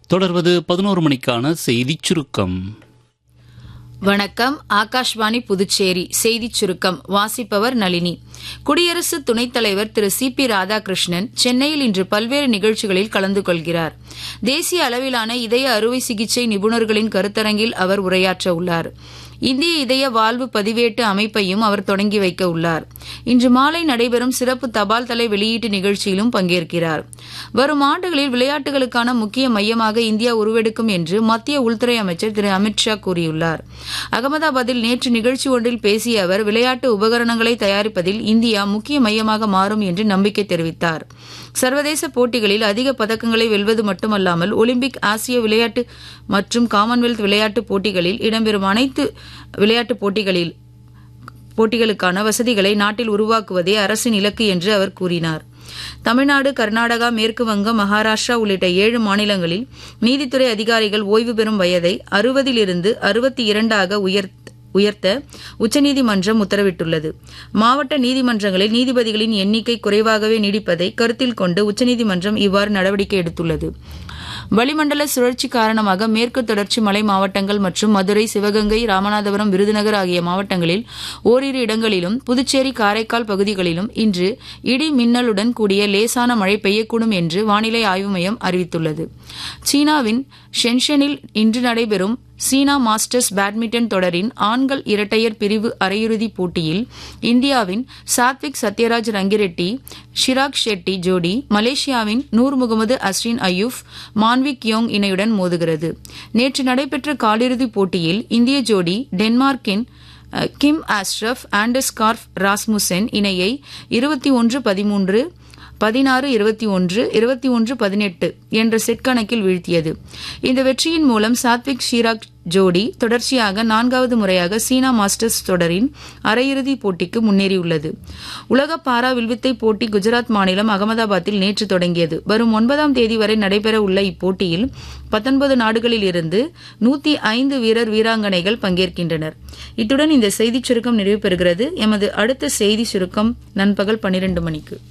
தொடர்வது பதினோரு மணிக்கான செய்திச் சுருக்கம் வணக்கம் ஆகாஷ்வாணி புதுச்சேரி செய்திச் சுருக்கம் வாசிப்பவர் நளினி குடியரசு துணைத் தலைவர் திரு சி பி ராதாகிருஷ்ணன் சென்னையில் இன்று பல்வேறு நிகழ்ச்சிகளில் கலந்து கொள்கிறார் தேசிய அளவிலான இதய அறுவை சிகிச்சை நிபுணர்களின் கருத்தரங்கில் அவர் உரையாற்ற உள்ளார் இந்திய இதய வாழ்வு பதிவேட்டு அமைப்பையும் அவர் தொடங்கி வைக்க உள்ளார் இன்று மாலை நடைபெறும் சிறப்பு தபால் தலை வெளியீட்டு நிகழ்ச்சியிலும் பங்கேற்கிறார் வரும் ஆண்டுகளில் விளையாட்டுகளுக்கான முக்கிய மையமாக இந்தியா உருவெடுக்கும் என்று மத்திய உள்துறை அமைச்சர் திரு அமித்ஷா கூறியுள்ளார் அகமதாபாத்தில் நேற்று நிகழ்ச்சி ஒன்றில் பேசிய அவர் விளையாட்டு உபகரணங்களை தயாரிப்பதில் இந்தியா முக்கிய மையமாக மாறும் என்று நம்பிக்கை தெரிவித்தார் சர்வதேச போட்டிகளில் அதிக பதக்கங்களை வெல்வது மட்டுமல்லாமல் ஒலிம்பிக் ஆசிய விளையாட்டு மற்றும் காமன்வெல்த் விளையாட்டுப் போட்டிகளில் இடம்பெறும் அனைத்து விளையாட்டுப் போட்டிகளில் போட்டிகளுக்கான வசதிகளை நாட்டில் உருவாக்குவதே அரசின் இலக்கு என்று அவர் கூறினார் தமிழ்நாடு கர்நாடகா மேற்கு வங்கம் மகாராஷ்டிரா உள்ளிட்ட ஏழு மாநிலங்களில் நீதித்துறை அதிகாரிகள் ஓய்வு பெறும் வயதை அறுபதிலிருந்து அறுபத்தி இரண்டாக உயர் உயர்த்த உச்சநீதிமன்றம் உத்தரவிட்டுள்ளது மாவட்ட நீதிமன்றங்களில் நீதிபதிகளின் எண்ணிக்கை குறைவாகவே நீடிப்பதை கருத்தில் கொண்டு உச்சநீதிமன்றம் இவ்வாறு நடவடிக்கை எடுத்துள்ளது வளிமண்டல சுழற்சி காரணமாக மேற்கு தொடர்ச்சி மலை மாவட்டங்கள் மற்றும் மதுரை சிவகங்கை ராமநாதபுரம் விருதுநகர் ஆகிய மாவட்டங்களில் ஓரிரு இடங்களிலும் புதுச்சேரி காரைக்கால் பகுதிகளிலும் இன்று இடி மின்னலுடன் கூடிய லேசான மழை பெய்யக்கூடும் என்று வானிலை ஆய்வு மையம் அறிவித்துள்ளது சீனாவின் ஷென்ஷனில் இன்று நடைபெறும் சீனா மாஸ்டர்ஸ் பேட்மிண்டன் தொடரின் ஆண்கள் இரட்டையர் பிரிவு அரையிறுதிப் போட்டியில் இந்தியாவின் சாத்விக் சத்யராஜ் ரங்கிரெட்டி ஷிராக் ஷெட்டி ஜோடி மலேசியாவின் நூர் முகமது அஸ்ரின் அயூப் மான்விக் யோங் இணையுடன் மோதுகிறது நேற்று நடைபெற்ற காலிறுதிப் போட்டியில் இந்திய ஜோடி டென்மார்க்கின் கிம் ஆஸ்ரஃப் ஆண்டர்ஸ்கார்ஃப் ராஸ்முசென் இணையை இருபத்தி ஒன்று பதிமூன்று பதினாறு இருபத்தி ஒன்று இருபத்தி ஒன்று பதினெட்டு என்ற செட் கணக்கில் வீழ்த்தியது இந்த வெற்றியின் மூலம் சாத்விக் ஷீராக் ஜோடி தொடர்ச்சியாக நான்காவது முறையாக சீனா மாஸ்டர்ஸ் தொடரின் அரையிறுதிப் போட்டிக்கு முன்னேறியுள்ளது உலக பாரா வில்வித்தை போட்டி குஜராத் மாநிலம் அகமதாபாத்தில் நேற்று தொடங்கியது வரும் ஒன்பதாம் தேதி வரை நடைபெற உள்ள இப்போட்டியில் பத்தொன்பது நாடுகளில் இருந்து நூத்தி ஐந்து வீரர் வீராங்கனைகள் பங்கேற்கின்றனர் இத்துடன் இந்த செய்திச் சுருக்கம் நிறைவு பெறுகிறது எமது அடுத்த செய்தி சுருக்கம் நண்பகல் பன்னிரண்டு மணிக்கு